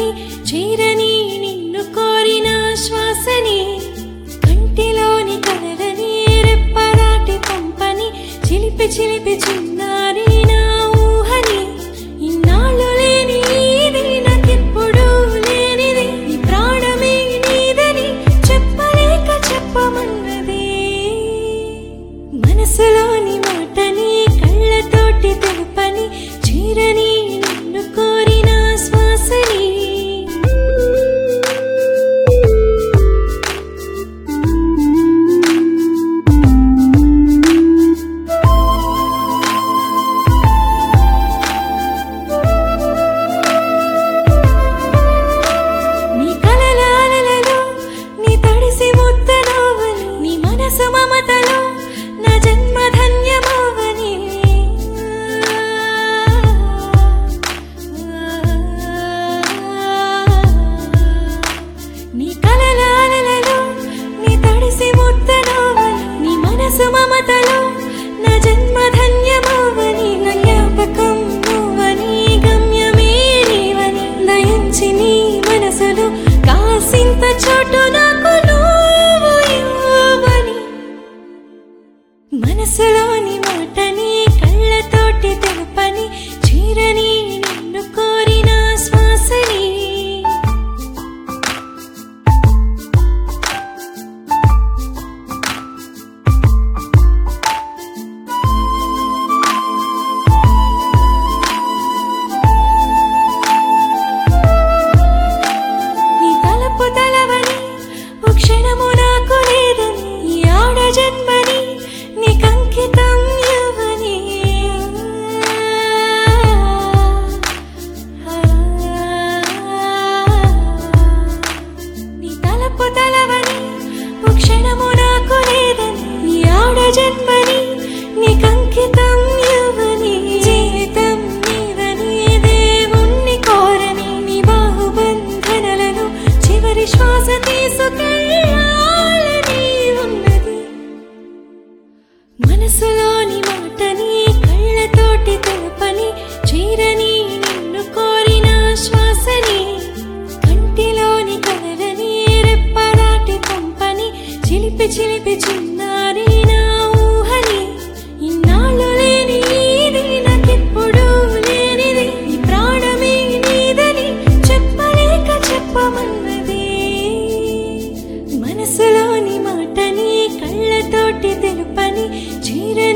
తెలుపని చేరని నిన్ను కోరిన శ్వాసని కంటిలోని కలలని రెప్పదాటి పంపని చిలిపి చిలిపి చిన్నారి నా ఊహని ఇన్నాళ్ళు లేని ఇది నాకెప్పుడు లేనిది నీ ప్రాణమే నీదని చెప్పలేక చెప్పమన్నది మనసులోని మాటని కళ్ళతోటి తెలుపని చీరని నిన్ను కోరిన శ్వాసని నీ కలల అలలలో నీ తడిసి ముద్దనవని నీ మనసు మమతలో నా జన్మ ధన్యమవని నీ కలల అలలలో నీ తడిసి ముద్దనవని నీ మనసు మమతలో నా జన్మ ధన్యమవని నా జ్ఞాపకం నువ్వని గమ్యమే నీవని దయించి నీ మనసులో కాసింత చోటు నాకు నువ్వు ఇవ్వవని మనసులోని మాటని కళ్ళతోటి తెలుపని చీరని నిన్ను కోరిన శ్వాసని నీ తలపు తలవని ఓ క్షణము నాకు లేదని ఈ ఆడ జన్మని నీకంకితం ఇవ్వని నీ తలపు తలవని ఓ క్షణము నాకు లేదని ఈ ఆడ జన్మని నీకంకితం ఇవ్వని జీవితం నీదని దేవుణ్ణి కోరని నీ బాహుబంధనలను చివరి శ్వాస తీసుకెళ్ళాలని ఉన్నది మనసులోని మాటని కళ్ళతోటి తెలుపని చీరని నిన్ను కోరిన శ్వాసని కంటిలోని కలలని రెప్పదాటి పంపని చిలిపి చిలిపి చిన్నారి నా ఊహని ఇన్నాళ్ళు లేని ఇది నాకెప్పుడు లేనిది నీ ప్రాణమే నీదని చెప్పలేక చెప్పమన్నది మనసులోని మాటని కళ్ళతోటి తెలుపని చీరని